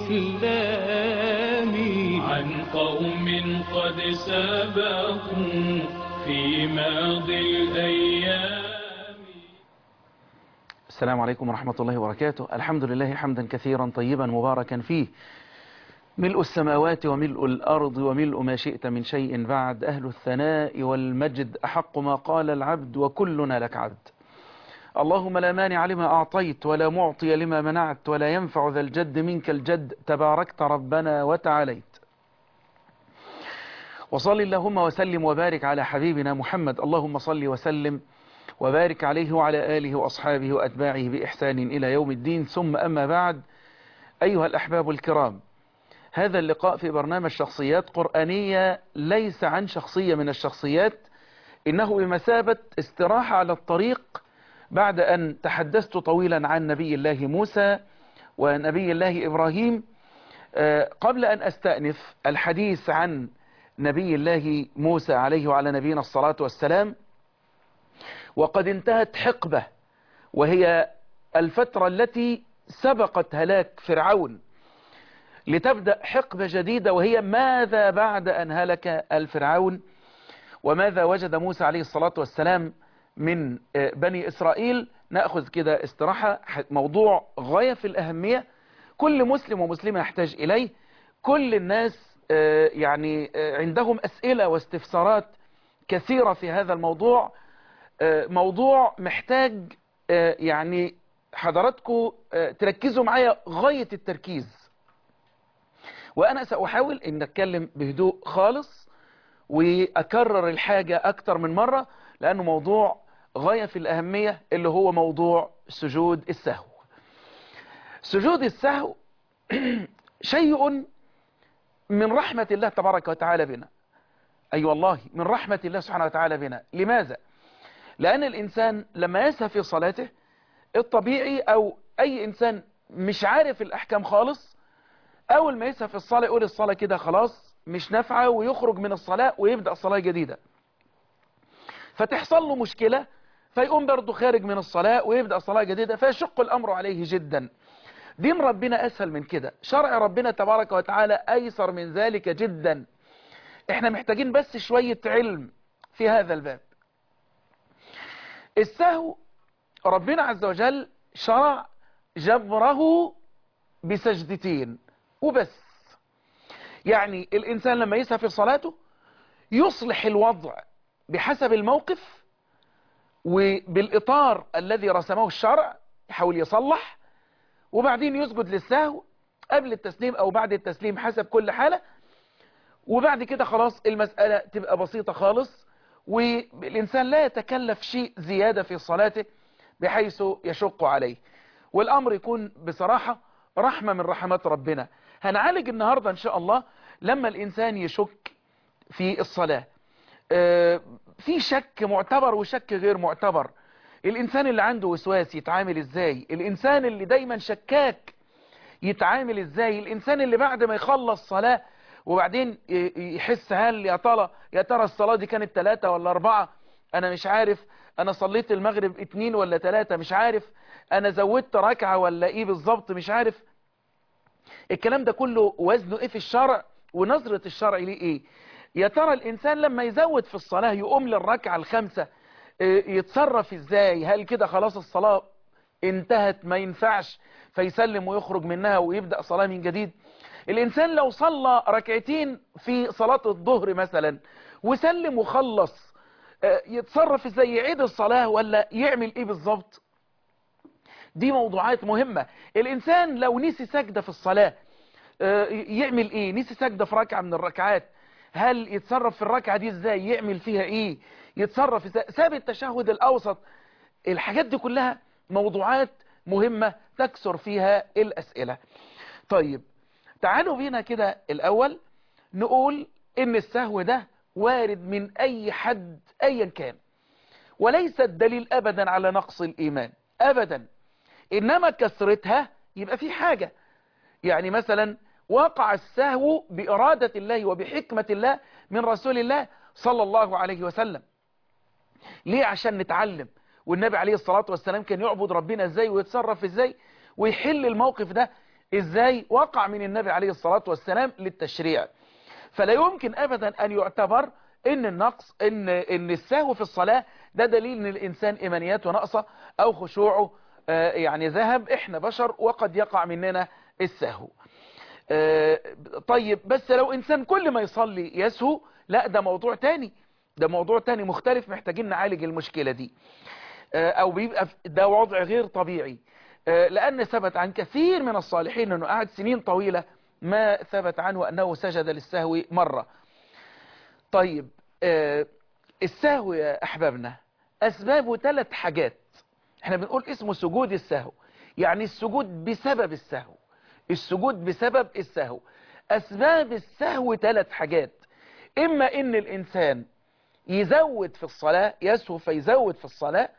الإسلام عن قوم قد سبقوا في ماضي الأيام السلام عليكم ورحمة الله وبركاته الحمد لله حمدا كثيرا طيبا مباركا فيه ملء السماوات وملء الأرض وملء ما شئت من شيء بعد أهل الثناء والمجد أحق ما قال العبد وكلنا لك عبد اللهم لا مانع لما أعطيت ولا معطي لما منعت ولا ينفع ذا الجد منك الجد تباركت ربنا وتعاليت وصل اللهم وسلم وبارك على حبيبنا محمد اللهم صل وسلم وبارك عليه وعلى آله وأصحابه وأتباعه بإحسان إلى يوم الدين ثم أما بعد أيها الأحباب الكرام هذا اللقاء في برنامج شخصيات قرآنية ليس عن شخصية من الشخصيات إنه بمثابة استراحة على الطريق بعد أن تحدثت طويلا عن نبي الله موسى ونبي الله إبراهيم قبل أن أستأنف الحديث عن نبي الله موسى عليه وعلى نبينا الصلاة والسلام وقد انتهت حقبة وهي الفترة التي سبقت هلاك فرعون لتبدأ حقبة جديدة وهي ماذا بعد أن هلك الفرعون وماذا وجد موسى عليه الصلاة والسلام من بني إسرائيل نأخذ كده استراحة موضوع غاية في الأهمية كل مسلم ومسلمة يحتاج إليه كل الناس يعني عندهم أسئلة واستفسارات كثيرة في هذا الموضوع موضوع محتاج يعني حضراتكم تركزوا معايا غاية التركيز وأنا سأحاول أن أتكلم بهدوء خالص وأكرر الحاجة أكتر من مرة لأنه موضوع غاية في الأهمية اللي هو موضوع سجود السهو سجود السهو شيء من رحمة الله تبارك وتعالى بنا أي أيوة والله من رحمة الله سبحانه وتعالى بنا لماذا؟ لأن الإنسان لما يسهى في صلاته الطبيعي أو أي إنسان مش عارف الأحكام خالص أول ما يسهى في الصلاة يقول الصلاة كده خلاص مش نافعة ويخرج من الصلاة ويبدأ صلاة جديدة فتحصل له مشكلة فيقوم برضه خارج من الصلاة ويبدأ صلاة جديدة فيشق الأمر عليه جدا دين ربنا أسهل من كده شرع ربنا تبارك وتعالى أيسر من ذلك جدا احنا محتاجين بس شوية علم في هذا الباب السهو ربنا عز وجل شرع جبره بسجدتين وبس يعني الإنسان لما يسهى في صلاته يصلح الوضع بحسب الموقف وبالإطار الذي رسمه الشرع يحاول يصلح وبعدين يسجد للسهو قبل التسليم أو بعد التسليم حسب كل حالة وبعد كده خلاص المسألة تبقى بسيطة خالص والإنسان لا يتكلف شيء زيادة في صلاته بحيث يشق عليه والأمر يكون بصراحة رحمة من رحمات ربنا هنعالج النهاردة إن شاء الله لما الإنسان يشك في الصلاة في شك معتبر وشك غير معتبر الإنسان اللي عنده وسواس يتعامل إزاي الإنسان اللي دايما شكاك يتعامل إزاي الإنسان اللي بعد ما يخلص صلاة وبعدين يحس هل يا ترى يا ترى الصلاة دي كانت ثلاثة ولا أربعة أنا مش عارف أنا صليت المغرب اتنين ولا ثلاثة مش عارف أنا زودت ركعة ولا إيه بالظبط مش عارف الكلام ده كله وزنه إيه في الشرع ونظرة الشرع ليه إيه يا ترى الإنسان لما يزود في الصلاة يقوم للركعة الخامسة يتصرف إزاي هل كده خلاص الصلاة انتهت ما ينفعش فيسلم ويخرج منها ويبدأ صلاة من جديد الإنسان لو صلى ركعتين في صلاة الظهر مثلا وسلم وخلص يتصرف ازاي يعيد الصلاة ولا يعمل ايه بالظبط دي موضوعات مهمة الإنسان لو نسي سجدة في الصلاة يعمل ايه نسي سجدة في ركعة من الركعات هل يتصرف في الركعة دي ازاي يعمل فيها ايه يتصرف ازاي ساب التشهد الأوسط الحاجات دي كلها موضوعات مهمة تكسر فيها الأسئلة طيب تعالوا بينا كده الأول نقول إن السهو ده وارد من أي حد أيا كان وليس الدليل أبدا على نقص الإيمان أبدا إنما كثرتها يبقى في حاجة يعني مثلا وقع السهو بإرادة الله وبحكمة الله من رسول الله صلى الله عليه وسلم ليه عشان نتعلم والنبي عليه الصلاة والسلام كان يعبد ربنا ازاي ويتصرف ازاي ويحل الموقف ده ازاي وقع من النبي عليه الصلاة والسلام للتشريع فلا يمكن ابدا ان يعتبر ان النقص ان ان السهو في الصلاة ده دليل ان الانسان ايمانياته ناقصة او خشوعه آه، يعني ذهب احنا بشر وقد يقع مننا السهو آه، طيب بس لو انسان كل ما يصلي يسهو لا ده موضوع تاني ده موضوع تاني مختلف محتاجين نعالج المشكلة دي آه، او بيبقى في- ده وضع غير طبيعي آه، لان ثبت عن كثير من الصالحين انه قعد سنين طويلة ما ثبت عنه انه سجد للسهو مرة طيب آه، السهو يا احبابنا اسبابه ثلاث حاجات احنا بنقول اسمه سجود السهو يعني السجود بسبب السهو السجود بسبب السهو اسباب السهو ثلاث حاجات اما ان الانسان يزود في الصلاة يسهو فيزود في الصلاة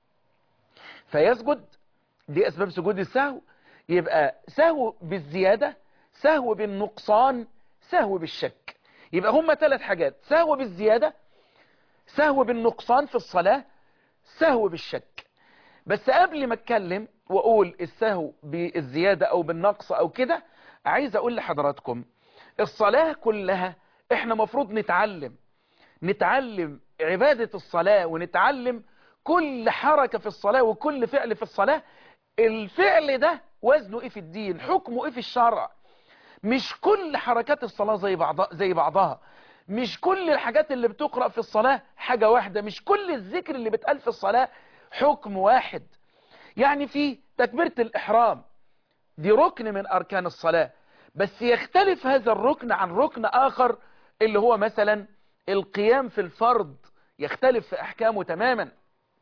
فيسجد دي اسباب سجود السهو يبقى سهو بالزيادة سهو بالنقصان سهو بالشك يبقى هما ثلاث حاجات سهو بالزيادة سهو بالنقصان في الصلاة سهو بالشك بس قبل ما اتكلم واقول السهو بالزيادة او بالنقص او كده عايز اقول لحضراتكم الصلاة كلها احنا مفروض نتعلم نتعلم عبادة الصلاة ونتعلم كل حركة في الصلاة وكل فعل في الصلاة الفعل ده وزنه ايه في الدين حكمه ايه في الشرع مش كل حركات الصلاة زي بعضها زي بعضها مش كل الحاجات اللي بتقرأ في الصلاة حاجة واحدة مش كل الذكر اللي بتقال في الصلاة حكم واحد يعني في تكبيرة الإحرام دي ركن من أركان الصلاة بس يختلف هذا الركن عن ركن آخر اللي هو مثلا القيام في الفرض يختلف في أحكامه تماما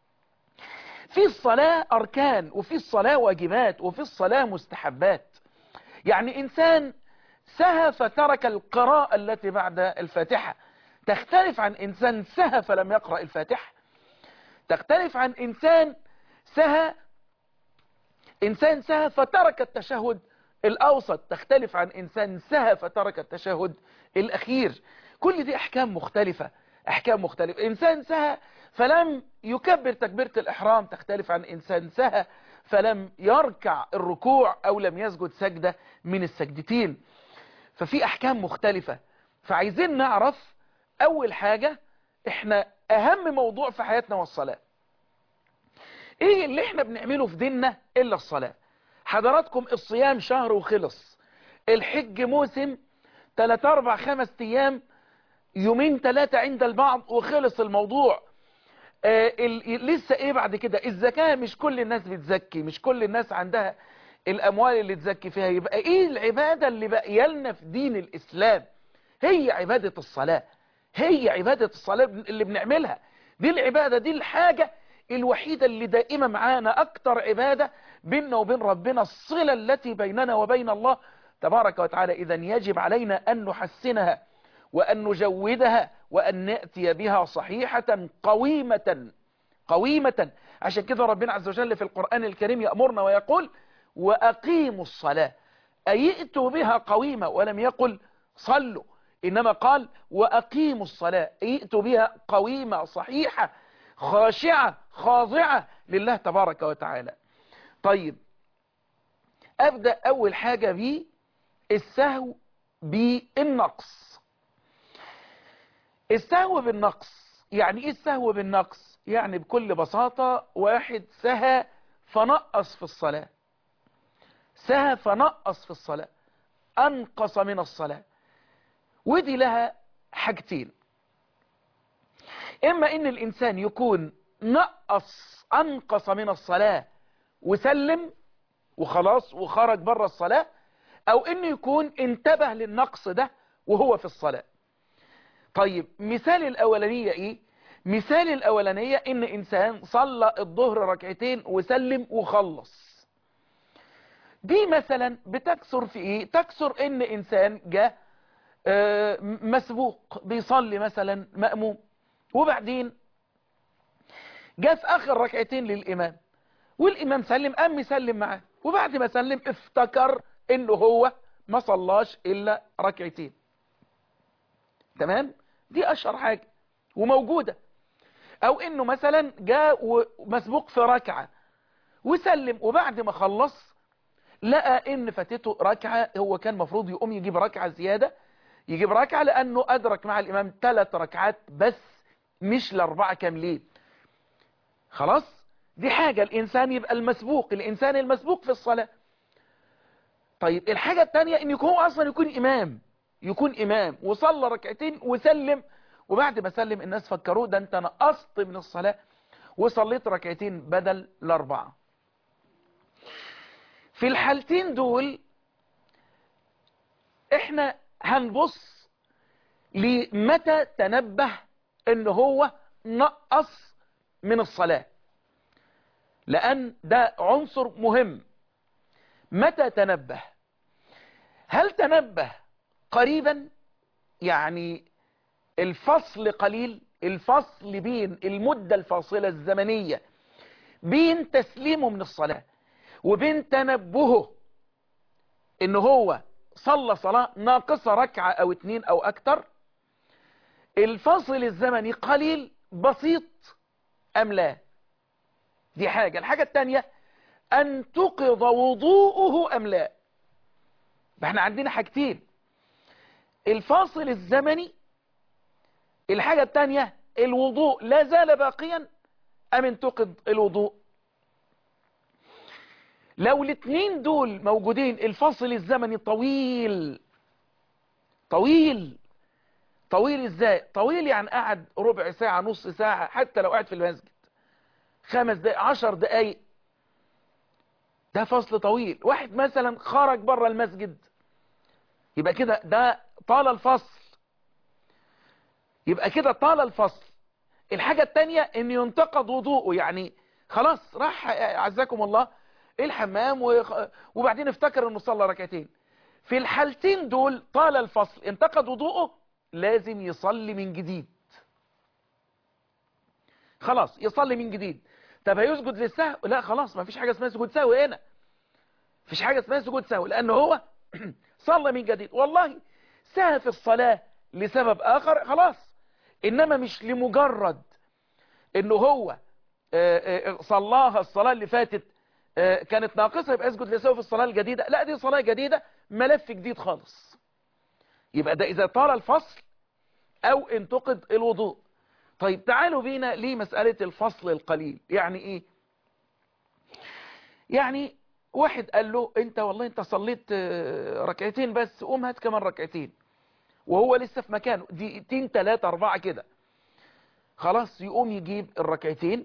في الصلاة أركان وفي الصلاة واجبات وفي الصلاة مستحبات يعني إنسان سهى فترك القراءة التي بعد الفاتحة تختلف عن إنسان سهى فلم يقرأ الفاتحة تختلف عن إنسان سهى إنسان سهى فترك التشهد الأوسط تختلف عن إنسان سهى فترك التشهد الأخير كل دي أحكام مختلفة أحكام مختلفة إنسان سهى فلم يكبر تكبيرة الإحرام تختلف عن إنسان سهى فلم يركع الركوع أو لم يسجد سجدة من السجدتين ففي أحكام مختلفة فعايزين نعرف أول حاجة إحنا أهم موضوع في حياتنا والصلاة إيه اللي إحنا بنعمله في ديننا إلا الصلاة حضراتكم الصيام شهر وخلص الحج موسم 3 4 5 أيام يومين ثلاثة عند البعض وخلص الموضوع آه ال- لسه ايه بعد كده الزكاة مش كل الناس بتزكي مش كل الناس عندها الاموال اللي تزكي فيها يبقى ايه العبادة اللي بقى لنا في دين الاسلام هي عبادة الصلاة هي عبادة الصلاة اللي بنعملها دي العبادة دي الحاجة الوحيدة اللي دائمة معانا اكتر عبادة بيننا وبين ربنا الصلة التي بيننا وبين الله تبارك وتعالى اذا يجب علينا ان نحسنها وأن نجودها وأن نأتي بها صحيحة قويمة قويمة عشان كده ربنا عز وجل في القرآن الكريم يأمرنا ويقول وأقيموا الصلاة أيئتوا بها قويمة ولم يقل صلوا إنما قال وأقيموا الصلاة أيئتوا بها قويمة صحيحة خاشعة خاضعة لله تبارك وتعالى طيب أبدأ أول حاجة بي السهو بالنقص السهو بالنقص يعني ايه السهو بالنقص يعني بكل بساطة واحد سهى فنقص في الصلاة سهى فنقص في الصلاة انقص من الصلاة ودي لها حاجتين اما ان الانسان يكون نقص انقص من الصلاة وسلم وخلاص وخرج بره الصلاة او انه يكون انتبه للنقص ده وهو في الصلاة طيب مثال الأولانية إيه؟ مثال الأولانية إن إنسان صلى الظهر ركعتين وسلم وخلص دي مثلا بتكسر في إيه؟ تكسر إن إنسان جاء آه، مسبوق بيصلي مثلا مأموم وبعدين جاء في آخر ركعتين للإمام والإمام سلم قام يسلم معاه وبعد ما سلم افتكر إنه هو ما صلاش إلا ركعتين تمام دي اشهر حاجة وموجودة او انه مثلا جاء مسبوق في ركعة وسلم وبعد ما خلص لقى ان فاتته ركعة هو كان مفروض يقوم يجيب ركعة زيادة يجيب ركعة لانه ادرك مع الامام ثلاث ركعات بس مش الاربعة كاملين خلاص دي حاجة الانسان يبقى المسبوق الانسان المسبوق في الصلاة طيب الحاجة التانية ان يكون هو اصلا يكون امام يكون امام وصلى ركعتين وسلم وبعد ما سلم الناس فكروه ده انت نقصت من الصلاة وصليت ركعتين بدل الاربعة في الحالتين دول احنا هنبص لمتى تنبه ان هو نقص من الصلاة لان ده عنصر مهم متى تنبه هل تنبه قريبا يعني الفصل قليل الفصل بين المدة الفاصلة الزمنية بين تسليمه من الصلاة وبين تنبهه ان هو صلى صلاة ناقصة ركعة او اتنين او اكتر الفصل الزمني قليل بسيط ام لا دي حاجة الحاجة التانية ان تقض وضوءه ام لا احنا عندنا حاجتين الفاصل الزمني الحاجة التانية الوضوء لا زال باقيا ام انتقد الوضوء لو الاثنين دول موجودين الفصل الزمني طويل طويل طويل ازاي طويل يعني قعد ربع ساعة نص ساعة حتى لو قعد في المسجد خمس دقائق عشر دقائق ده فصل طويل واحد مثلا خرج بره المسجد يبقى كده ده طال الفصل يبقى كده طال الفصل الحاجة التانية ان ينتقد وضوءه يعني خلاص راح عزكم الله الحمام وبعدين افتكر انه صلى ركعتين في الحالتين دول طال الفصل انتقد وضوءه لازم يصلي من جديد خلاص يصلي من جديد طب هيسجد للسهو لا خلاص ما فيش حاجة اسمها سجود سهو هنا فيش حاجة اسمها سجود سهو لانه هو صلى من جديد والله سهى في الصلاة لسبب اخر خلاص انما مش لمجرد انه هو صلاها الصلاة اللي فاتت كانت ناقصة يبقى اسجد لسهو في الصلاة الجديدة لا دي صلاة جديدة ملف جديد خالص يبقى ده اذا طال الفصل او انتقد الوضوء طيب تعالوا بينا لمسألة الفصل القليل يعني ايه يعني واحد قال له انت والله انت صليت ركعتين بس قوم هات كمان ركعتين وهو لسه في مكانه دقيقتين ثلاثة اربعة كده خلاص يقوم يجيب الركعتين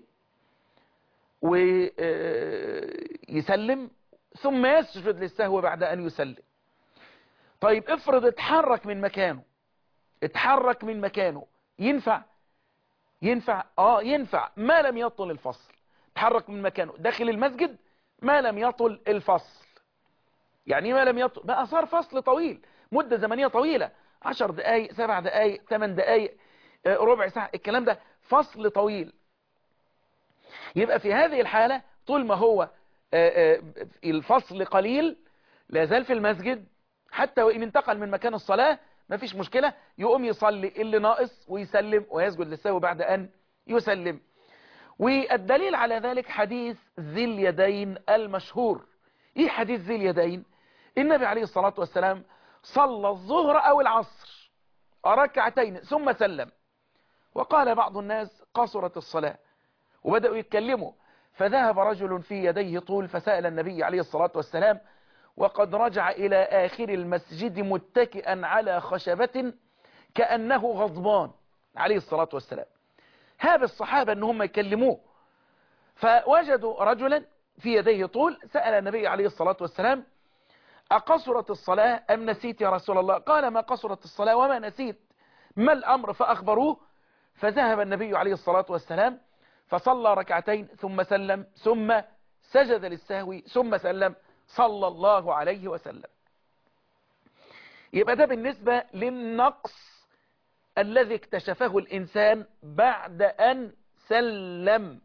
ويسلم ثم يسجد للسهو بعد ان يسلم طيب افرض اتحرك من مكانه اتحرك من مكانه ينفع ينفع اه ينفع ما لم يطل الفصل اتحرك من مكانه داخل المسجد ما لم يطل الفصل يعني ما لم يطل بقى صار فصل طويل مدة زمنية طويلة عشر دقايق سبع دقايق ثمان دقايق ربع ساعة الكلام ده فصل طويل يبقى في هذه الحالة طول ما هو الفصل قليل لا زال في المسجد حتى وإن انتقل من مكان الصلاة ما فيش مشكلة يقوم يصلي اللي ناقص ويسلم ويسجد للسهو بعد أن يسلم والدليل على ذلك حديث ذي اليدين المشهور ايه حديث ذي اليدين النبي عليه الصلاة والسلام صلى الظهر او العصر ركعتين ثم سلم وقال بعض الناس قصرت الصلاة وبدأوا يتكلموا فذهب رجل في يديه طول فسأل النبي عليه الصلاة والسلام وقد رجع إلى آخر المسجد متكئا على خشبة كأنه غضبان عليه الصلاة والسلام هاب الصحابة ان هم يكلموه فوجدوا رجلا في يديه طول سأل النبي عليه الصلاة والسلام أقصرت الصلاة أم نسيت يا رسول الله قال ما قصرت الصلاة وما نسيت ما الأمر فأخبروه فذهب النبي عليه الصلاة والسلام فصلى ركعتين ثم سلم ثم سجد للسهو ثم سلم صلى الله عليه وسلم يبقى ده بالنسبة للنقص الذي اكتشفه الإنسان بعد أن سلم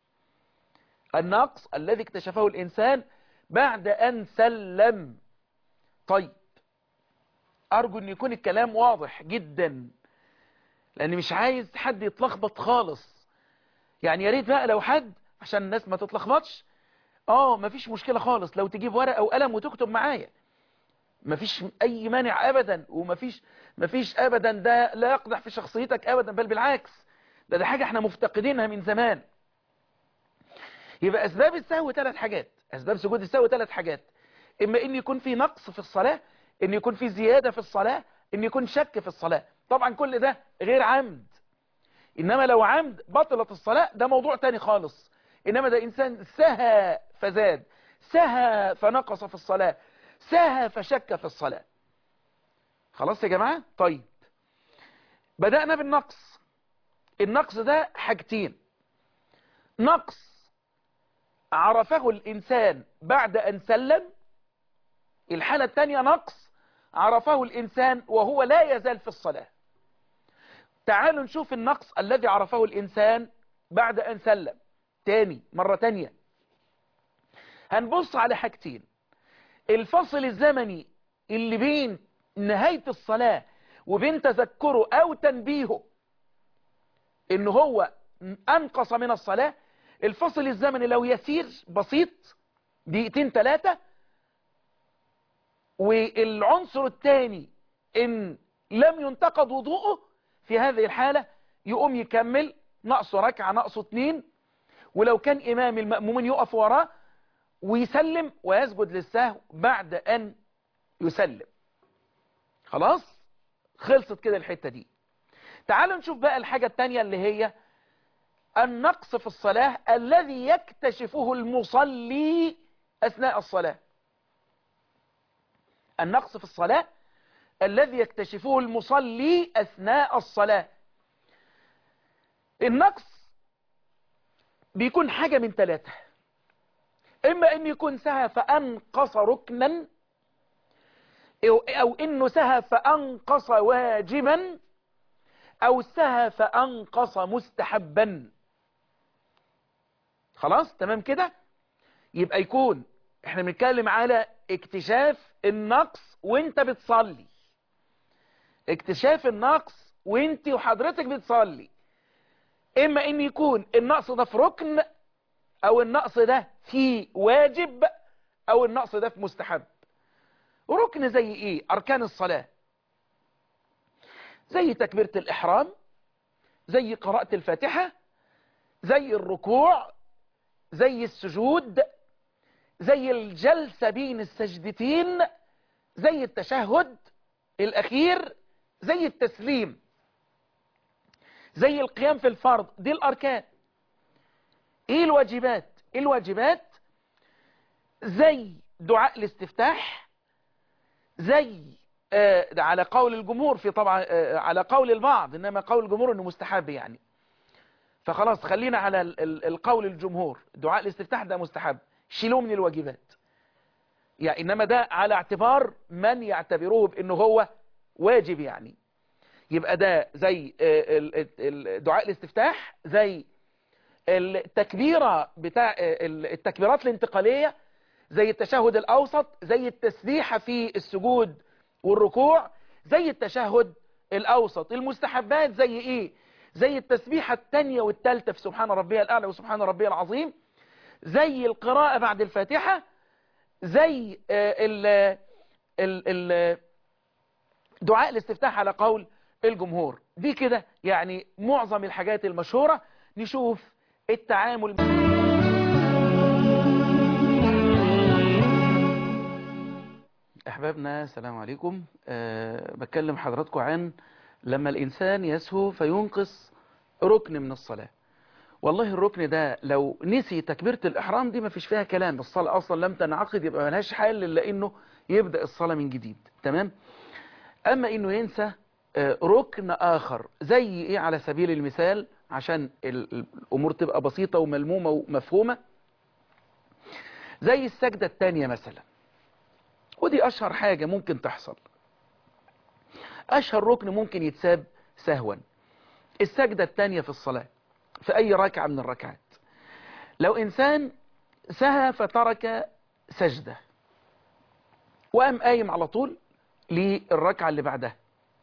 النقص الذي اكتشفه الإنسان بعد أن سلم طيب أرجو أن يكون الكلام واضح جدا لأني مش عايز حد يتلخبط خالص يعني يا ريت بقى لو حد عشان الناس ما تتلخبطش اه مفيش مشكلة خالص لو تجيب ورقة وقلم وتكتب معايا مفيش اي مانع ابدا ومفيش مفيش ابدا ده لا يقدح في شخصيتك ابدا بل بالعكس ده ده حاجة احنا مفتقدينها من زمان يبقى اسباب السهو ثلاث حاجات اسباب سجود السهو ثلاث حاجات اما ان يكون في نقص في الصلاة ان يكون في زيادة في الصلاة ان يكون شك في الصلاة طبعا كل ده غير عمد انما لو عمد بطلت الصلاة ده موضوع تاني خالص انما ده انسان سهى فزاد سهى فنقص في الصلاة سهى فشك في الصلاة خلاص يا جماعة طيب بدأنا بالنقص النقص ده حاجتين نقص عرفه الإنسان بعد أن سلم الحالة الثانية نقص عرفه الإنسان وهو لا يزال في الصلاة تعالوا نشوف النقص الذي عرفه الإنسان بعد أن سلم تاني مرة تانية هنبص على حاجتين الفصل الزمني اللي بين نهاية الصلاة وبين تذكره أو تنبيهه إن هو أنقص من الصلاة الفصل الزمني لو يسير بسيط دقيقتين ثلاثة والعنصر الثاني إن لم ينتقد وضوءه في هذه الحالة يقوم يكمل نقص ركعة نقص اتنين ولو كان إمام المأمومين يقف وراه ويسلم ويسجد للسهو بعد أن يسلم خلاص خلصت كده الحتة دي تعالوا نشوف بقى الحاجة التانية اللي هي النقص في الصلاة الذي يكتشفه المصلي أثناء الصلاة النقص في الصلاة الذي يكتشفه المصلي أثناء الصلاة النقص بيكون حاجة من ثلاثة إما أن يكون سهى فأنقص ركنا أو إنه سهى فأنقص واجبا أو سهى فأنقص مستحبا خلاص تمام كده يبقى يكون احنا بنتكلم على اكتشاف النقص وانت بتصلي اكتشاف النقص وانت وحضرتك بتصلي اما ان يكون النقص ده في ركن او النقص ده في واجب او النقص ده في مستحب ركن زي ايه اركان الصلاة زي تكبيرة الاحرام زي قراءة الفاتحة زي الركوع زي السجود زي الجلسة بين السجدتين زي التشهد الاخير زي التسليم زي القيام في الفرض دي الاركان ايه الواجبات ايه الواجبات زي دعاء الاستفتاح زي آه على قول الجمهور في طبعا آه على قول البعض انما قول الجمهور انه مستحب يعني فخلاص خلينا على ال ال القول الجمهور دعاء الاستفتاح ده مستحب شيلوه من الواجبات يعني انما ده على اعتبار من يعتبروه بانه هو واجب يعني يبقى ده زي دعاء الاستفتاح زي التكبيرة بتاع التكبيرات الانتقالية زي التشهد الأوسط زي التسبيحة في السجود والركوع زي التشهد الأوسط المستحبات زي إيه زي التسبيحة الثانية والثالثة في سبحان ربي الأعلى وسبحان ربي العظيم زي القراءة بعد الفاتحة زي ال ال ال دعاء الاستفتاح على قول الجمهور دي كده يعني معظم الحاجات المشهورة نشوف التعامل احبابنا السلام عليكم أه بكلم حضراتكم عن لما الانسان يسهو فينقص ركن من الصلاة والله الركن ده لو نسي تكبيرة الاحرام دي ما فيش فيها كلام الصلاة اصلا لم تنعقد يبقى ملهاش حال الا انه يبدأ الصلاة من جديد تمام اما انه ينسى ركن آخر زي إيه على سبيل المثال عشان الأمور تبقى بسيطة وملمومة ومفهومة زي السجدة الثانية مثلا ودي أشهر حاجة ممكن تحصل أشهر ركن ممكن يتساب سهوا السجدة الثانية في الصلاة في أي ركعة من الركعات لو إنسان سهى فترك سجدة وقام قايم على طول للركعة اللي بعدها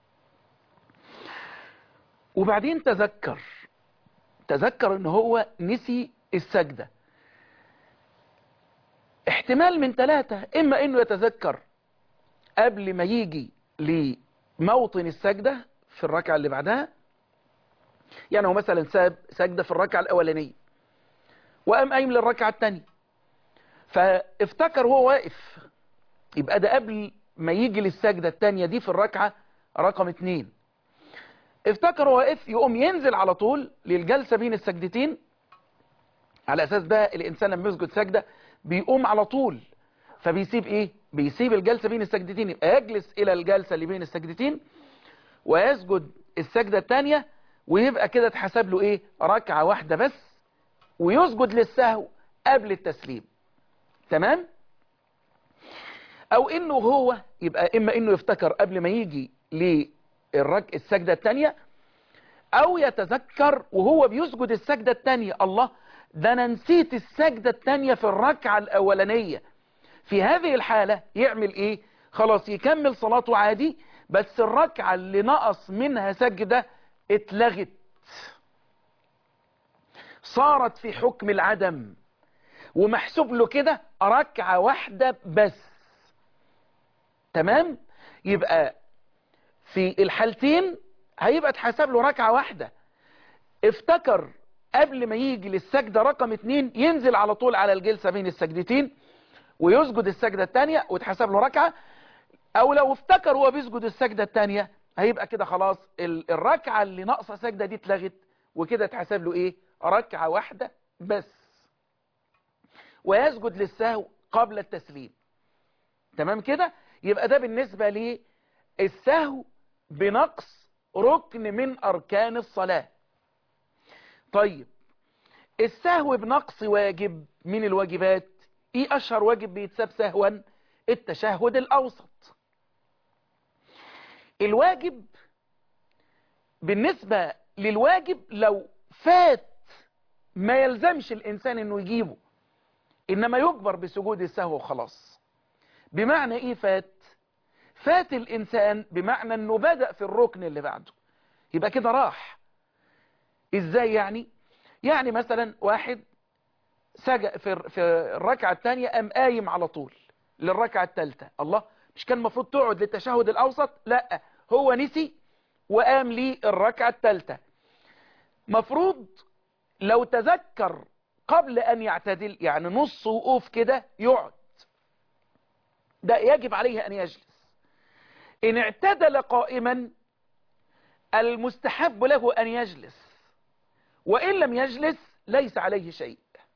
وبعدين تذكر تذكر ان هو نسي السجدة احتمال من ثلاثة إما إنه يتذكر قبل ما يجي لموطن السجدة في الركعة اللي بعدها يعني هو مثلا ساب سجدة في الركعة الأولانية وقام قايم للركعة الثانية فافتكر وهو واقف يبقى ده قبل ما يجي للسجدة الثانية دي في الركعة رقم اتنين افتكر وهو واقف يقوم ينزل على طول للجلسة بين السجدتين على أساس ده الإنسان لما يسجد سجدة بيقوم على طول فبيسيب إيه بيسيب الجلسة بين السجدتين يبقى يجلس إلى الجلسة اللي بين السجدتين ويسجد السجدة الثانية ويبقى كده اتحسب له إيه ركعة واحدة بس ويسجد للسهو قبل التسليم تمام او انه هو يبقى اما انه يفتكر قبل ما يجي للرك السجدة التانية او يتذكر وهو بيسجد السجدة التانية الله ده انا نسيت السجدة التانية في الركعة الاولانية في هذه الحالة يعمل ايه خلاص يكمل صلاته عادي بس الركعة اللي نقص منها سجدة اتلغت صارت في حكم العدم ومحسوب له كده ركعة واحدة بس تمام يبقى في الحالتين هيبقى اتحسب له ركعة واحدة افتكر قبل ما يجي للسجدة رقم اتنين ينزل على طول على الجلسة بين السجدتين ويسجد السجدة التانية وتحسب له ركعة او لو افتكر هو بيسجد السجدة التانية هيبقى كده خلاص الركعة اللي ناقصة سجدة دي اتلغت وكده اتحسب له ايه ركعة واحدة بس ويسجد للسهو قبل التسليم تمام كده يبقى ده بالنسبة للسهو بنقص ركن من أركان الصلاة طيب السهو بنقص واجب من الواجبات ايه اشهر واجب بيتساب سهوا التشهد الاوسط الواجب بالنسبة للواجب لو فات ما يلزمش الانسان انه يجيبه انما يجبر بسجود السهو وخلاص بمعنى ايه فات فات الانسان بمعنى انه بدأ في الركن اللي بعده يبقى كده راح ازاي يعني يعني مثلا واحد سجأ في في الركعة الثانية قام قايم على طول للركعة الثالثة الله مش كان المفروض تقعد للتشهد الاوسط لا هو نسي وقام لي الركعة الثالثة مفروض لو تذكر قبل أن يعتدل يعني نص وقوف كده يقعد ده يجب عليه أن يجلس إن اعتدل قائما المستحب له أن يجلس وإن لم يجلس ليس عليه شيء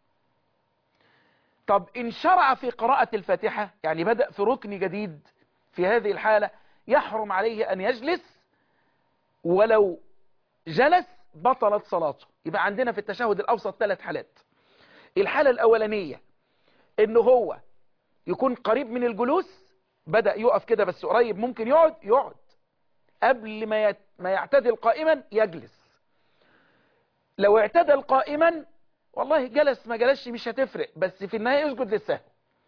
طب إن شرع في قراءة الفاتحة يعني بدأ في ركن جديد في هذه الحالة يحرم عليه أن يجلس ولو جلس بطلت صلاته يبقى عندنا في التشهد الأوسط ثلاث حالات الحالة الأولانية إنه هو يكون قريب من الجلوس بدأ يقف كده بس قريب ممكن يقعد يقعد قبل ما ما يعتدل قائما يجلس لو اعتدل قائما والله جلس ما جلسش مش هتفرق بس في النهاية يسجد للسهو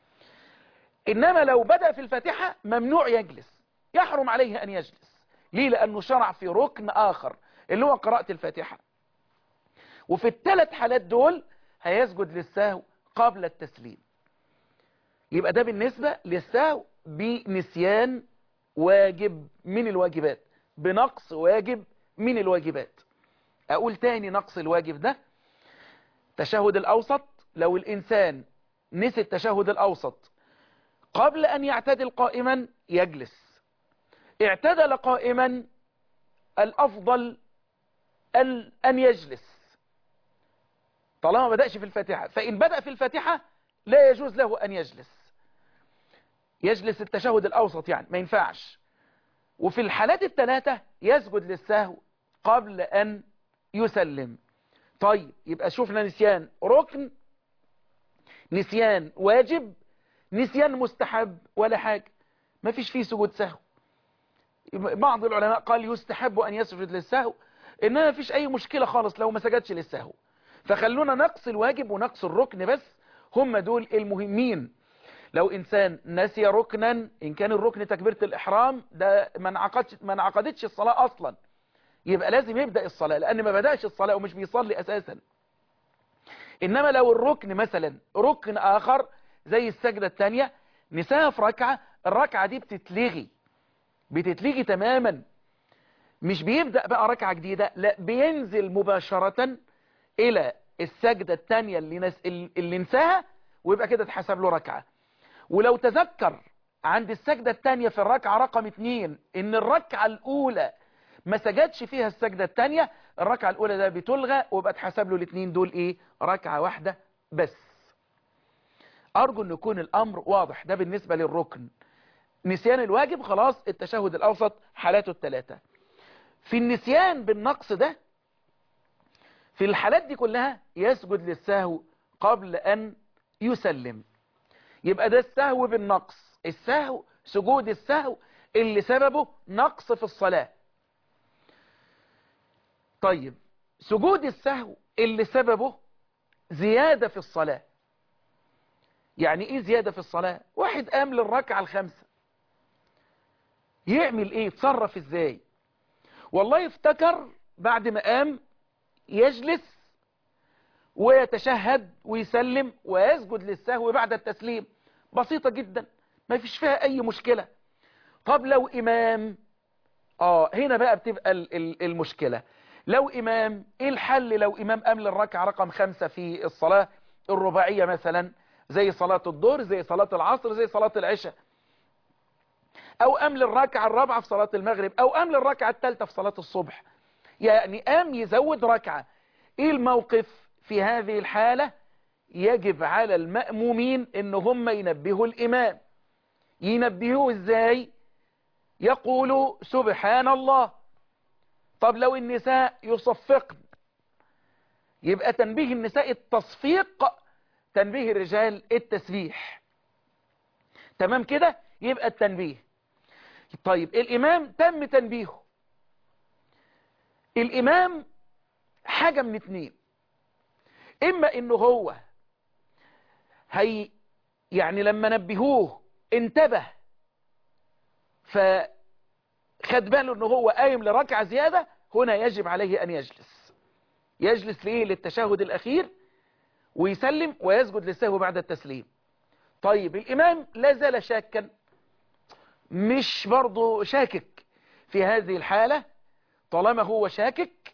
إنما لو بدأ في الفاتحة ممنوع يجلس يحرم عليه أن يجلس ليه لأنه شرع في ركن آخر اللي هو قراءة الفاتحة وفي الثلاث حالات دول هيسجد للسهو قبل التسليم يبقى ده بالنسبة للسهو بنسيان واجب من الواجبات بنقص واجب من الواجبات أقول تاني نقص الواجب ده تشهد الأوسط لو الإنسان نسي التشهد الأوسط قبل أن يعتدل قائما يجلس اعتدل قائما الأفضل أن يجلس طالما ما بدأش في الفاتحة فإن بدأ في الفاتحة لا يجوز له أن يجلس يجلس التشهد الأوسط يعني ما ينفعش وفي الحالات الثلاثة يسجد للسهو قبل أن يسلم طيب يبقى شوفنا نسيان ركن نسيان واجب نسيان مستحب ولا حاجة ما فيش فيه سجود سهو بعض العلماء قال يستحب أن يسجد للسهو إنما ما فيش أي مشكلة خالص لو ما سجدش للسهو فخلونا نقص الواجب ونقص الركن بس هم دول المهمين لو إنسان نسي ركنا إن كان الركن تكبيرة الإحرام ده ما انعقدش ما انعقدتش الصلاة أصلا يبقى لازم يبدأ الصلاة لأن ما بدأش الصلاة ومش بيصلي أساسا إنما لو الركن مثلا ركن آخر زي السجدة التانية نساها في ركعة الركعة دي بتتلغي بتتلغي تماما مش بيبدأ بقى ركعة جديدة لا بينزل مباشرة الى السجدة التانية اللي, نس... اللي نساها ويبقى كده تحسب له ركعة ولو تذكر عند السجدة التانية في الركعة رقم اتنين ان الركعة الاولى ما سجدش فيها السجدة التانية الركعة الاولى ده بتلغى ويبقى تحسب له الاتنين دول ايه ركعة واحدة بس ارجو ان يكون الامر واضح ده بالنسبة للركن نسيان الواجب خلاص التشهد الاوسط حالاته الثلاثة في النسيان بالنقص ده في الحالات دي كلها يسجد للسهو قبل ان يسلم يبقى ده السهو بالنقص السهو سجود السهو اللي سببه نقص في الصلاة طيب سجود السهو اللي سببه زيادة في الصلاة يعني ايه زيادة في الصلاة واحد قام للركعة الخامسة يعمل ايه يتصرف ازاي والله افتكر بعد ما قام يجلس ويتشهد ويسلم ويسجد للسهو بعد التسليم بسيطة جدا ما فيش فيها اي مشكلة طب لو امام اه هنا بقى بتبقى المشكلة لو امام ايه الحل لو امام قام للركعة رقم خمسة في الصلاة الرباعية مثلا زي صلاة الظهر زي صلاة العصر زي صلاة العشاء او قام للركعة الرابعة في صلاة المغرب او قام للركعة الثالثة في صلاة الصبح يعني قام يزود ركعة ايه الموقف في هذه الحالة يجب على المأمومين ان هم ينبهوا الامام ينبهوه ازاي يقولوا سبحان الله طب لو النساء يصفقن يبقى تنبيه النساء التصفيق تنبيه الرجال التسبيح تمام كده يبقى التنبيه طيب الامام تم تنبيهه الامام حاجة من اتنين اما انه هو هي يعني لما نبهوه انتبه فخد باله انه هو قايم لركعة زيادة هنا يجب عليه ان يجلس يجلس ليه للتشهد الاخير ويسلم ويسجد للسهو بعد التسليم طيب الامام لا زال شاكا مش برضه شاكك في هذه الحالة طالما هو شاكك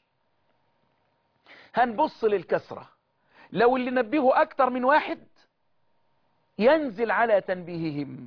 هنبص للكسرة لو اللي نبهه اكتر من واحد ينزل على تنبيههم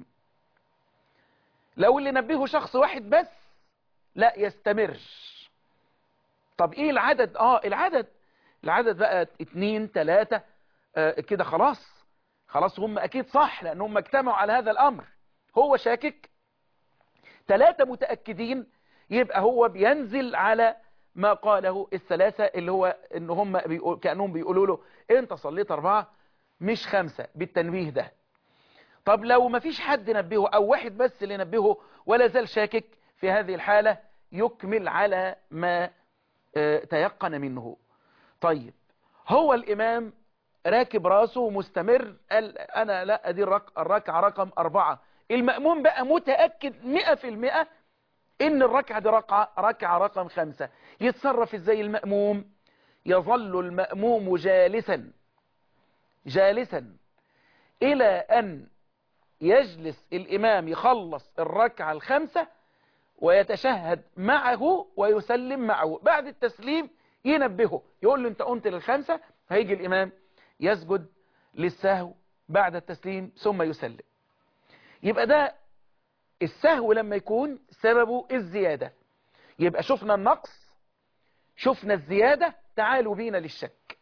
لو اللي نبهه شخص واحد بس لا يستمر طب ايه العدد اه العدد العدد بقى اتنين تلاتة آه كده خلاص خلاص هم اكيد صح لان هم اجتمعوا على هذا الامر هو شاكك تلاتة متأكدين يبقى هو بينزل على ما قاله الثلاثة اللي هو ان هم بيقول كأنهم بيقولوا له انت صليت اربعة مش خمسة بالتنبيه ده طب لو ما فيش حد نبهه او واحد بس اللي نبهه ولا زال شاكك في هذه الحالة يكمل على ما اه تيقن منه طيب هو الامام راكب راسه مستمر قال انا لا ادي الركعة رقم اربعة المأموم بقى متأكد مئة في المئة ان الركعة دي ركعة, ركعة رقم خمسة يتصرف ازاي المأموم يظل المأموم جالسا جالسا الى ان يجلس الامام يخلص الركعة الخمسة ويتشهد معه ويسلم معه بعد التسليم ينبهه يقول له انت قمت للخمسة هيجي الامام يسجد للسهو بعد التسليم ثم يسلم يبقى ده السهو لما يكون سببه الزيادة يبقى شفنا النقص شفنا الزيادة تعالوا بينا للشك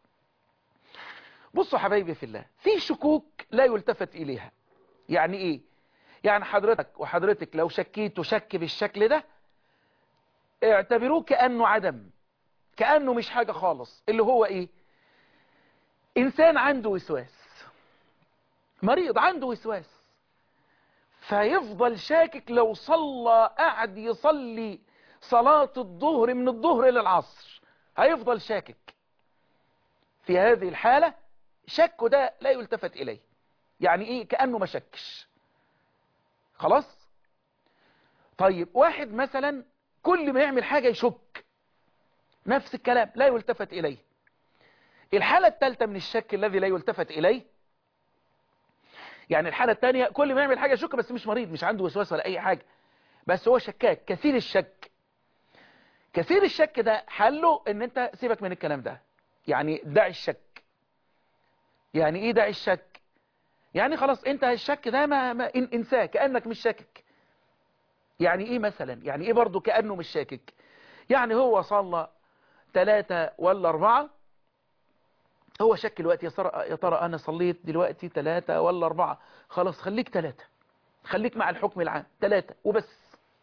بصوا حبايبي في الله في شكوك لا يلتفت إليها يعني إيه يعني حضرتك وحضرتك لو شكيتوا شك بالشكل ده اعتبروه كأنه عدم كأنه مش حاجة خالص اللي هو إيه إنسان عنده وسواس مريض عنده وسواس فيفضل شاكك لو صلى قعد يصلي صلاة الظهر من الظهر إلى العصر هيفضل شاكك في هذه الحالة شكه ده لا يلتفت إليه يعني إيه كأنه ما شكش خلاص طيب واحد مثلا كل ما يعمل حاجة يشك نفس الكلام لا يلتفت إليه الحالة الثالثة من الشك الذي لا يلتفت إليه يعني الحالة الثانية كل ما يعمل حاجة يشك بس مش مريض مش عنده وسواس ولا أي حاجة بس هو شكاك كثير الشك كثير الشك ده حله ان انت سيبك من الكلام ده يعني دعي الشك يعني ايه دعي الشك يعني خلاص انت الشك ده ما, ما إن انساه كأنك مش شاكك يعني ايه مثلا يعني ايه برضو كأنه مش شاكك يعني هو صلى ثلاثة ولا أربعة هو شك الوقت يا ترى يا ترى أنا صليت دلوقتي ثلاثة ولا أربعة خلاص خليك ثلاثة خليك مع الحكم العام ثلاثة وبس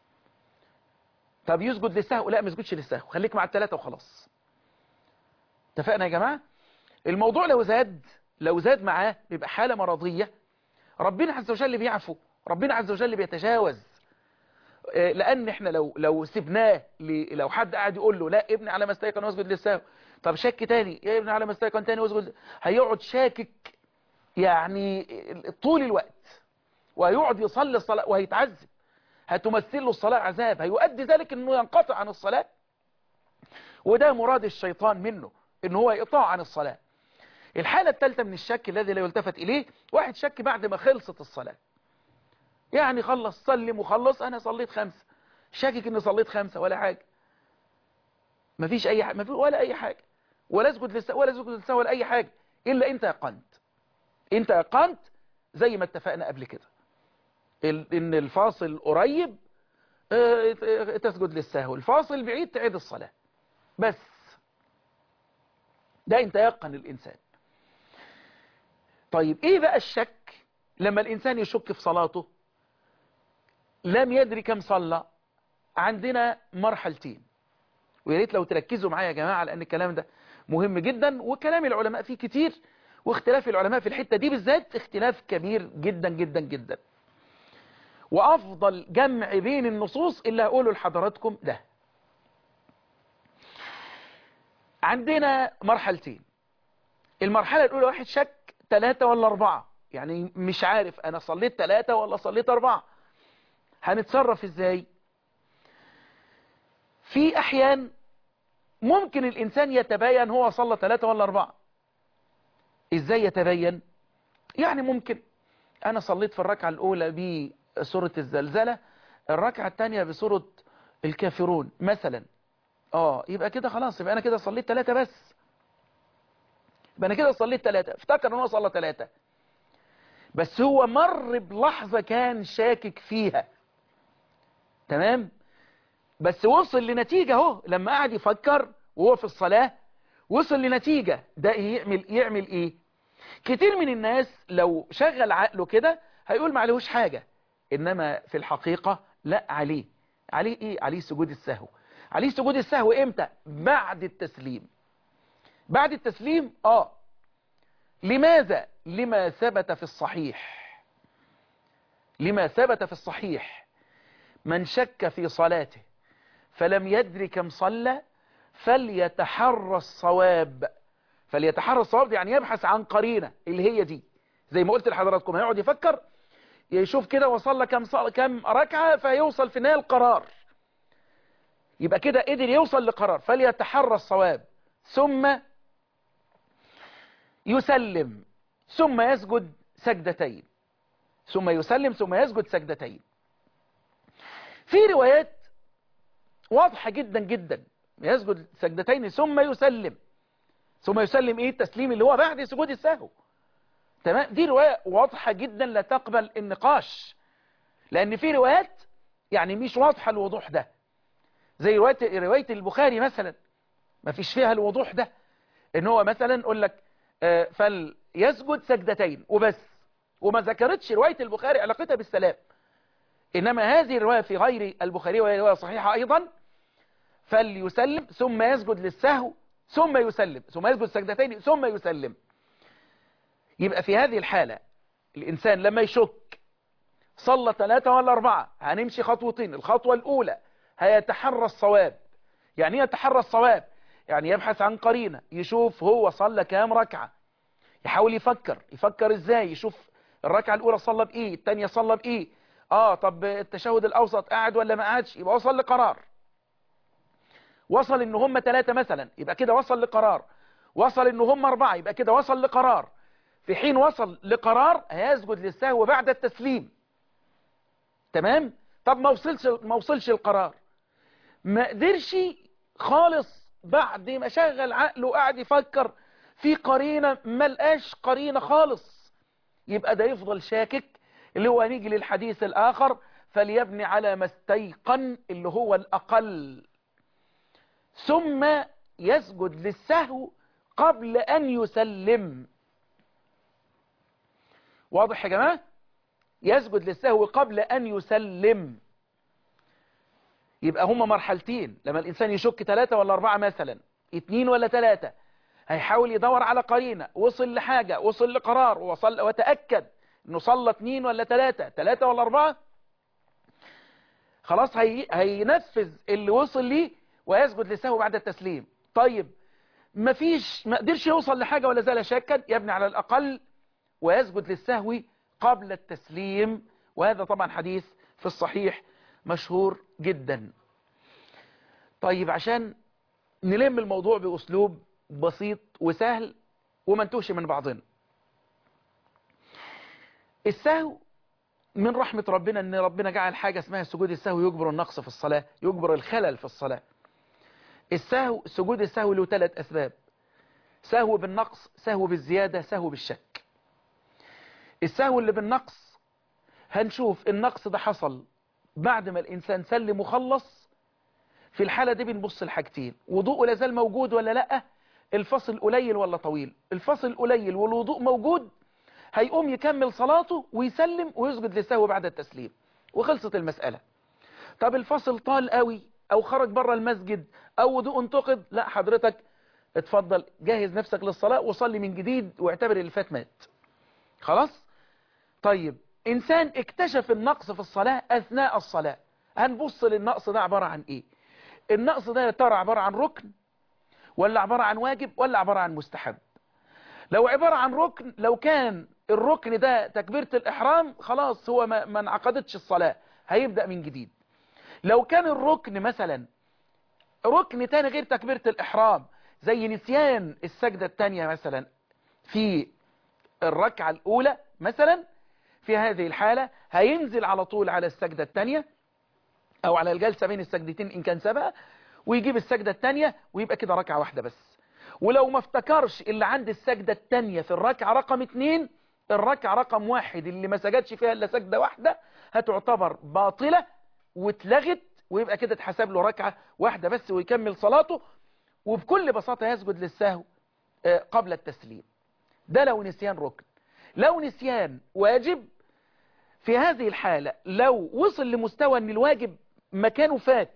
طب يسجد للسهو لا ما يسجدش للسهو خليك مع الثلاثة وخلاص اتفقنا يا جماعة الموضوع لو زاد لو زاد معاه بيبقى حالة مرضية ربنا عز وجل بيعفو ربنا عز وجل بيتجاوز لان احنا لو لو سبناه لو حد قاعد يقول له لا ابني على ما استيقن واسجد للسهو طب شك تاني يا ابني على ما استيقن تاني واسجد هيقعد شاكك يعني طول الوقت وهيقعد يصلي الصلاة وهيتعذب هتمثل له الصلاة عذاب هيؤدي ذلك انه ينقطع عن الصلاة وده مراد الشيطان منه ان هو يقطع عن الصلاة الحالة الثالثة من الشك الذي لا يلتفت اليه واحد شك بعد ما خلصت الصلاة يعني خلص سلم وخلص انا صليت خمسة شاكك اني صليت خمسة ولا حاجة مفيش اي حاجة مفيش ولا اي حاجة ولا اسجد للسا ولا اسجد للسا ولا اي حاجة الا انت يقنت انت يقنت زي ما اتفقنا قبل كده ان الفاصل قريب تسجد للسهو الفاصل بعيد تعيد الصلاة بس ده انت يقن الانسان طيب ايه بقى الشك لما الانسان يشك في صلاته لم يدري كم صلى عندنا مرحلتين ويا ريت لو تركزوا معايا يا جماعة لان الكلام ده مهم جدا وكلام العلماء فيه كتير واختلاف العلماء في الحتة دي بالذات اختلاف كبير جدا جدا جدا وافضل جمع بين النصوص اللي هقوله لحضراتكم ده عندنا مرحلتين المرحلة الاولى واحد شك ثلاثة ولا اربعة يعني مش عارف انا صليت ثلاثة ولا صليت اربعة هنتصرف ازاي في احيان ممكن الانسان يتبين هو صلى ثلاثة ولا اربعة ازاي يتبين يعني ممكن انا صليت في الركعة الاولى بسورة الزلزلة الركعة الثانية بسورة الكافرون مثلا اه يبقى كده خلاص يبقى انا كده صليت ثلاثة بس يبقى انا كده صليت ثلاثة افتكر ان هو صلى ثلاثة بس هو مر بلحظة كان شاكك فيها تمام بس وصل لنتيجة اهو لما قعد يفكر وهو في الصلاة وصل لنتيجة ده يعمل يعمل ايه كتير من الناس لو شغل عقله كده هيقول ما عليهوش حاجة انما في الحقيقة لا عليه عليه ايه عليه سجود السهو عليه سجود السهو امتى بعد التسليم بعد التسليم اه لماذا لما ثبت في الصحيح لما ثبت في الصحيح من شك في صلاته فلم يدري كم صلى فليتحرى الصواب فليتحرى الصواب يعني يبحث عن قرينة اللي هي دي زي ما قلت لحضراتكم هيقعد يفكر يشوف كده وصلى كم صل... كم ركعة فيوصل في النهاية القرار يبقى كده قدر يوصل لقرار فليتحرى الصواب ثم يسلم ثم يسجد سجدتين ثم يسلم ثم يسجد سجدتين في روايات واضحة جدا جدا يسجد سجدتين ثم يسلم ثم يسلم ايه التسليم اللي هو بعد سجود السهو تمام دي رواية واضحة جدا لا تقبل النقاش لان في روايات يعني مش واضحة الوضوح ده زي رواية, رواية البخاري مثلا ما فيش فيها الوضوح ده ان هو مثلا يقول لك آه فليسجد سجدتين وبس وما ذكرتش رواية البخاري علاقتها بالسلام إنما هذه الرواية في غير البخاري وهي رواية صحيحة أيضا فليسلم ثم يسجد للسهو ثم يسلم ثم يسجد سجدتين ثم يسلم يبقى في هذه الحالة الإنسان لما يشك صلى ثلاثة ولا أربعة هنمشي خطوتين الخطوة الأولى هيتحرى الصواب يعني يتحرى الصواب يعني يبحث عن قرينة يشوف هو صلى كام ركعة يحاول يفكر يفكر ازاي يشوف الركعة الأولى صلى بإيه الثانية صلى بإيه اه طب التشهد الأوسط قاعد ولا ما قعدش يبقى وصل لقرار وصل ان هم ثلاثة مثلا يبقى كده وصل لقرار وصل ان هم أربعة يبقى كده وصل لقرار في حين وصل لقرار هيسجد للسهو بعد التسليم تمام طب ما وصلش ما وصلش القرار ما قدرش خالص بعد ما شغل عقله وقعد يفكر في قرينة ما لقاش قرينة خالص يبقى ده يفضل شاكك اللي هو نيجي للحديث الآخر فليبني على ما استيقن اللي هو الأقل ثم يسجد للسهو قبل أن يسلم واضح يا جماعة يسجد للسهو قبل أن يسلم يبقى هما مرحلتين لما الإنسان يشك ثلاثة ولا أربعة مثلا اتنين ولا ثلاثة هيحاول يدور على قرينة وصل لحاجة وصل لقرار وصل وتأكد انه صلى اتنين ولا ثلاثة ثلاثة ولا أربعة خلاص هي... هينفذ اللي وصل ليه ويسجد للسهو بعد التسليم طيب مفيش ما قدرش يوصل لحاجة ولا زال شاكا يبني على الأقل ويسجد للسهو قبل التسليم وهذا طبعا حديث في الصحيح مشهور جدا طيب عشان نلم الموضوع بأسلوب بسيط وسهل وما نتوهش من بعضنا السهو من رحمة ربنا ان ربنا جعل حاجة اسمها سجود السهو يجبر النقص في الصلاة يجبر الخلل في الصلاة السهو سجود السهو له ثلاث أسباب سهو بالنقص سهو بالزيادة سهو بالشك السهو اللي بالنقص هنشوف النقص ده حصل بعد ما الإنسان سلم وخلص في الحالة دي بنبص لحاجتين وضوءه لازال موجود ولا لأ الفصل قليل ولا طويل الفصل قليل والوضوء موجود هيقوم يكمل صلاته ويسلم ويسجد للسهو بعد التسليم وخلصت المسألة طب الفصل طال قوي او خرج بره المسجد او وضوء انتقد لا حضرتك اتفضل جهز نفسك للصلاة وصلي من جديد واعتبر اللي فات مات خلاص طيب انسان اكتشف النقص في الصلاة اثناء الصلاة هنبص للنقص ده عبارة عن ايه النقص ده يا ترى عبارة عن ركن ولا عبارة عن واجب ولا عبارة عن مستحب لو عبارة عن ركن لو كان الركن ده تكبيرة الإحرام خلاص هو ما, ما انعقدتش الصلاة هيبدأ من جديد لو كان الركن مثلا ركن تاني غير تكبيرة الإحرام زي نسيان السجدة التانية مثلا في الركعة الأولى مثلا في هذه الحالة هينزل على طول على السجدة التانية أو على الجلسة بين السجدتين إن كان سبق ويجيب السجدة التانية ويبقى كده ركعة واحدة بس ولو ما افتكرش اللي عند السجدة التانية في الركعة رقم اتنين الركعة رقم واحد اللي ما سجدش فيها إلا سجدة واحدة هتعتبر باطلة واتلغت ويبقى كده اتحسب له ركعة واحدة بس ويكمل صلاته وبكل بساطة يسجد للسهو قبل التسليم ده لو نسيان ركن لو نسيان واجب في هذه الحالة لو وصل لمستوى ان الواجب مكانه فات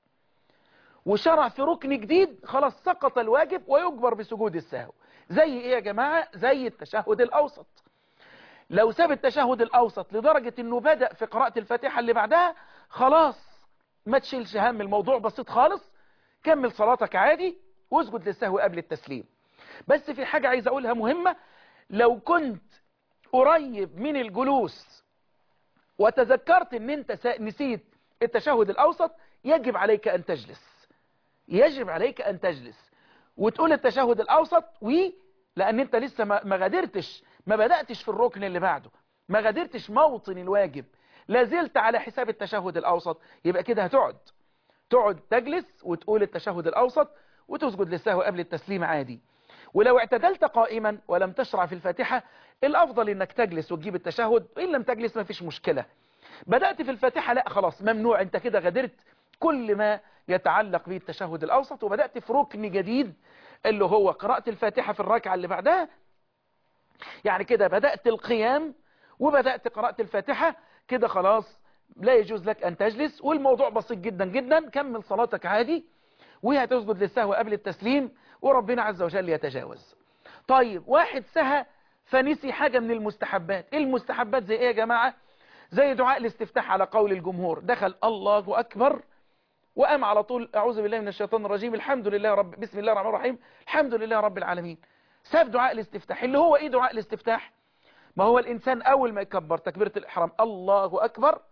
وشرع في ركن جديد خلاص سقط الواجب ويجبر بسجود السهو زي ايه يا جماعة زي التشهد الاوسط لو ساب التشهد الاوسط لدرجة انه بدأ في قراءة الفاتحة اللي بعدها خلاص ما تشيلش هم الموضوع بسيط خالص كمل صلاتك عادي واسجد للسهو قبل التسليم بس في حاجة عايز اقولها مهمة لو كنت قريب من الجلوس وتذكرت ان انت نسيت التشهد الاوسط يجب عليك ان تجلس يجب عليك ان تجلس وتقول التشهد الاوسط و لان انت لسه ما غادرتش ما بدأتش في الركن اللي بعده ما غادرتش موطن الواجب لازلت على حساب التشهد الاوسط يبقى كده هتقعد تقعد تجلس وتقول التشهد الاوسط وتسجد للسهو قبل التسليم عادي ولو اعتدلت قائما ولم تشرع في الفاتحة الافضل انك تجلس وتجيب التشهد ان لم تجلس ما فيش مشكلة بدأت في الفاتحة لا خلاص ممنوع انت كده غادرت كل ما يتعلق به التشهد الاوسط وبدأت في ركن جديد اللي هو قراءة الفاتحة في الركعة اللي بعدها يعني كده بدأت القيام وبدأت قراءة الفاتحة كده خلاص لا يجوز لك أن تجلس والموضوع بسيط جدا جدا كمل صلاتك عادي وهتسجد للسهو قبل التسليم وربنا عز وجل يتجاوز طيب واحد سهى فنسي حاجة من المستحبات ايه المستحبات زي ايه يا جماعة زي دعاء الاستفتاح على قول الجمهور دخل الله أكبر وقام على طول أعوذ بالله من الشيطان الرجيم الحمد لله رب بسم الله الرحمن الرحيم الحمد لله رب العالمين ساب دعاء الاستفتاح اللي هو ايه دعاء الاستفتاح ما هو الإنسان أول ما يكبر تكبيرة الإحرام الله أكبر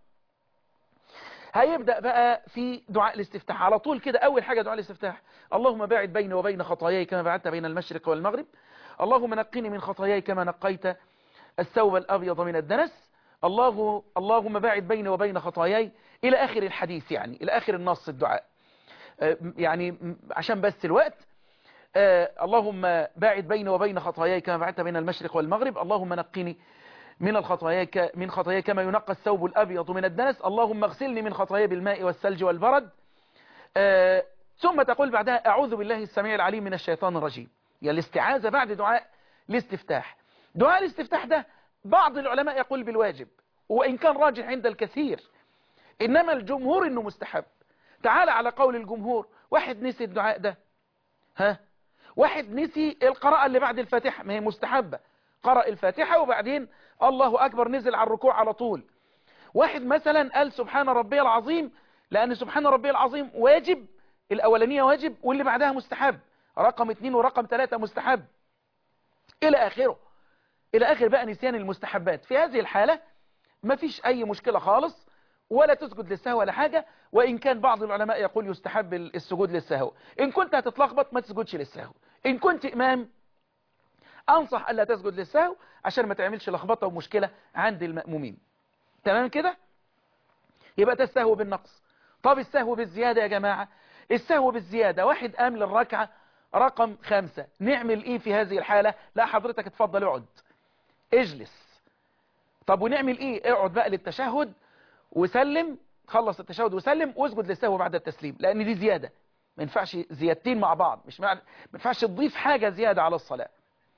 هيبدأ بقى في دعاء الاستفتاح على طول كده أول حاجة دعاء الاستفتاح اللهم باعد بيني وبين خطاياي كما بعدت بين المشرق والمغرب اللهم نقني من خطاياي كما نقيت الثوب الأبيض من الدنس الله اللهم باعد بيني وبين خطاياي إلى آخر الحديث يعني إلى آخر النص الدعاء يعني عشان بس الوقت اللهم باعد بيني وبين خطاياي كما بعدت بين المشرق والمغرب اللهم نقني من الخطايا من خطاياي كما ينقى الثوب الأبيض من الدنس اللهم اغسلني من خطاياي بالماء والثلج والبرد ثم تقول بعدها أعوذ بالله السميع العليم من الشيطان الرجيم يعني الاستعاذة بعد دعاء الاستفتاح دعاء الاستفتاح ده بعض العلماء يقول بالواجب وإن كان راجح عند الكثير إنما الجمهور إنه مستحب تعال على قول الجمهور واحد نسي الدعاء ده ها واحد نسي القراءة اللي بعد الفاتحة ما هي مستحبة قرأ الفاتحة وبعدين الله أكبر نزل على الركوع على طول واحد مثلا قال سبحان ربي العظيم لأن سبحان ربي العظيم واجب الأولانية واجب واللي بعدها مستحب رقم اتنين ورقم ثلاثة مستحب إلى آخره إلى آخر بقى نسيان المستحبات في هذه الحالة ما فيش أي مشكلة خالص ولا تسجد للسهو ولا حاجة وإن كان بعض العلماء يقول يستحب السجود للسهو إن كنت هتتلخبط ما تسجدش للسهو إن كنت إمام أنصح ألا تسجد للسهو عشان ما تعملش لخبطة ومشكلة عند المأمومين تمام كده يبقى ده السهو بالنقص طب السهو بالزيادة يا جماعة السهو بالزيادة واحد قام للركعة رقم خمسة نعمل ايه في هذه الحالة لا حضرتك اتفضل اقعد اجلس طب ونعمل ايه اقعد بقى للتشهد وسلم خلص التشهد وسلم واسجد للسهو بعد التسليم لان دي زيادة ما ينفعش زيادتين مع بعض مش معنى ما ينفعش تضيف حاجة زيادة على الصلاة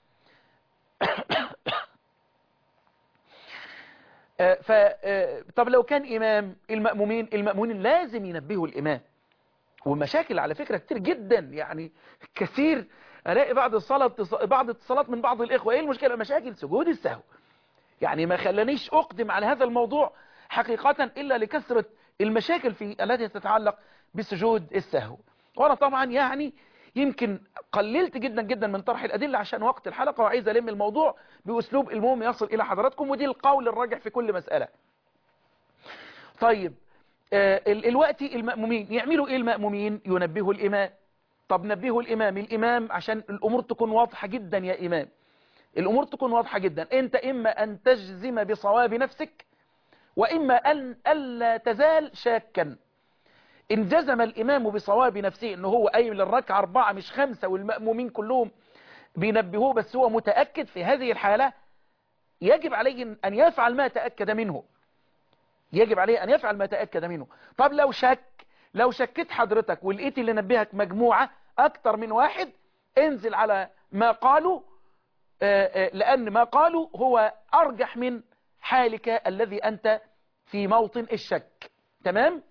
ف طب لو كان إمام المأمومين المأمومين لازم ينبهوا الإمام ومشاكل على فكرة كتير جدا يعني كثير ألاقي بعد الصلاة بعض اتصالات من بعض الإخوة إيه المشكلة مشاكل سجود السهو يعني ما خلانيش أقدم على هذا الموضوع حقيقة إلا لكثرة المشاكل في التي تتعلق بسجود السهو وأنا طبعا يعني يمكن قللت جدا جدا من طرح الأدلة عشان وقت الحلقة وعايز ألم الموضوع بأسلوب المهم يصل إلى حضراتكم ودي القول الراجح في كل مسألة طيب آه الوقت المأمومين يعملوا إيه المأمومين ينبهوا الإمام طب نبهوا الإمام الإمام عشان الأمور تكون واضحة جدا يا إمام الأمور تكون واضحة جدا أنت إما أن تجزم بصواب نفسك وإما أن ألا تزال شاكا إن جزم الإمام بصواب نفسه إنه هو قايم للركعة أربعة مش خمسة والمأمومين كلهم بينبهوه بس هو متأكد في هذه الحالة يجب عليه أن يفعل ما تأكد منه يجب عليه أن يفعل ما تأكد منه طب لو شك لو شكيت حضرتك ولقيت اللي نبهك مجموعة أكتر من واحد انزل على ما قالوا لأن ما قالوا هو أرجح من حالك الذي أنت في موطن الشك تمام؟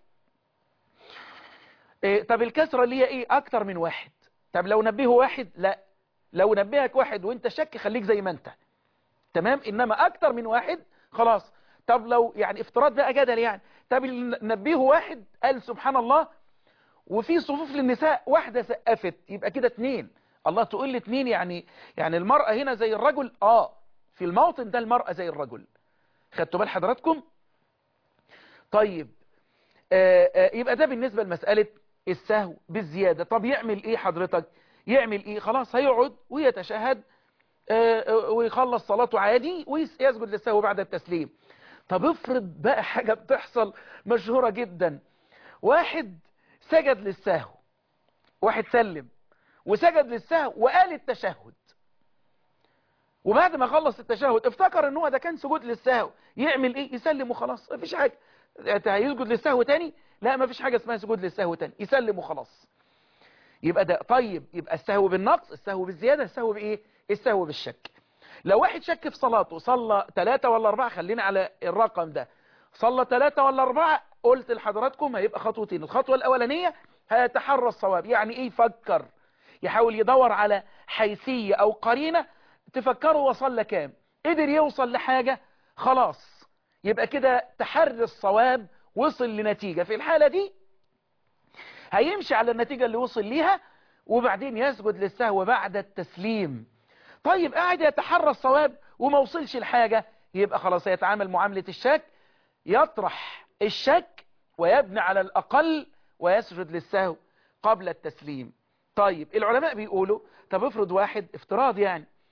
إيه طب الكسرة اللي هي ايه اكتر من واحد طب لو نبهه واحد لا لو نبهك واحد وانت شك خليك زي ما انت تمام انما اكتر من واحد خلاص طب لو يعني افتراض بقى جدل يعني طب نبهه واحد قال سبحان الله وفي صفوف للنساء واحدة سقفت يبقى كده اتنين الله تقول لي اتنين يعني يعني المرأة هنا زي الرجل اه في الموطن ده المرأة زي الرجل خدتوا بال حضراتكم طيب آآ آآ يبقى ده بالنسبة لمسألة السهو بالزيادة طب يعمل ايه حضرتك يعمل ايه خلاص هيقعد ويتشهد ويخلص صلاته عادي ويسجد للسهو بعد التسليم طب افرض بقى حاجة بتحصل مشهورة جدا واحد سجد للسهو واحد سلم وسجد للسهو وقال التشهد وبعد ما خلص التشهد افتكر ان هو ده كان سجود للسهو يعمل ايه يسلم وخلاص مفيش حاجة هيسجد للسهو تاني لا مفيش حاجة اسمها سجود للسهو تاني يسلم وخلاص يبقى ده طيب يبقى السهو بالنقص السهو بالزيادة السهو بايه السهو بالشك لو واحد شك في صلاته صلى ثلاثة ولا أربعة خلينا على الرقم ده صلى ثلاثة ولا أربعة قلت لحضراتكم هيبقى خطوتين الخطوة الأولانية هيتحرى الصواب يعني ايه يفكر يحاول يدور على حيثية أو قرينة تفكره وصل كام قدر يوصل لحاجة خلاص يبقى كده تحري الصواب وصل لنتيجة في الحالة دي هيمشي على النتيجة اللي وصل ليها وبعدين يسجد للسهو بعد التسليم طيب قاعد يتحرى الصواب وما وصلش لحاجة يبقى خلاص يتعامل معاملة الشك يطرح الشك ويبني على الأقل ويسجد للسهو قبل التسليم طيب العلماء بيقولوا طب افرض واحد افتراض يعني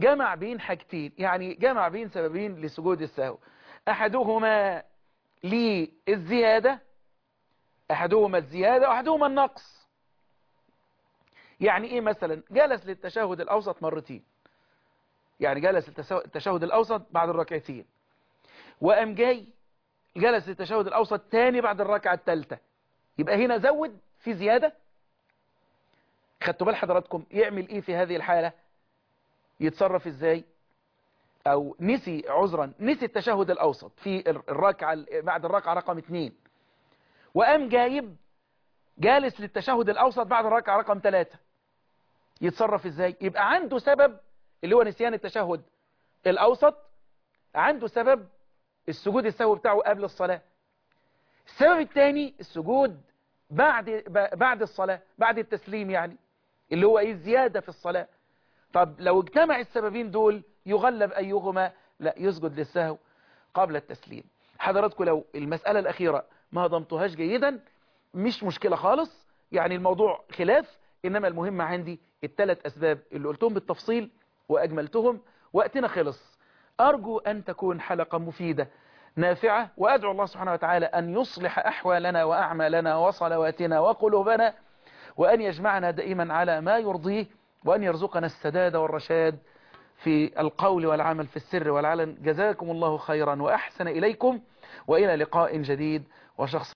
جمع بين حاجتين يعني جمع بين سببين لسجود السهو أحدهما للزيادة أحدهما الزيادة وأحدهما النقص يعني إيه مثلا جلس للتشهد الأوسط مرتين يعني جلس التشهد الأوسط بعد الركعتين وأم جاي جلس للتشهد الأوسط تاني بعد الركعة الثالثة يبقى هنا زود في زيادة خدتوا بال حضراتكم يعمل إيه في هذه الحالة يتصرف إزاي أو نسي عذرا نسي التشهد الأوسط في الركعة بعد الركعة رقم اثنين وقام جايب جالس للتشهد الأوسط بعد الركعة رقم ثلاثة يتصرف إزاي يبقى عنده سبب اللي هو نسيان التشهد الأوسط عنده سبب السجود السهو بتاعه قبل الصلاة السبب الثاني السجود بعد بعد الصلاة بعد التسليم يعني اللي هو ايه الزيادة في الصلاة طب لو اجتمع السببين دول يغلب أيهما لا يسجد للسهو قبل التسليم حضراتكم لو المسألة الأخيرة ما ضمتهاش جيدا مش مشكلة خالص يعني الموضوع خلاف إنما المهم عندي الثلاث أسباب اللي قلتهم بالتفصيل وأجملتهم وقتنا خلص أرجو أن تكون حلقة مفيدة نافعة وأدعو الله سبحانه وتعالى أن يصلح أحوالنا وأعمالنا وصلواتنا وقلوبنا وأن يجمعنا دائما على ما يرضيه وأن يرزقنا السداد والرشاد في القول والعمل في السر والعلن جزاكم الله خيرا وأحسن إليكم وإلى لقاء جديد وشخص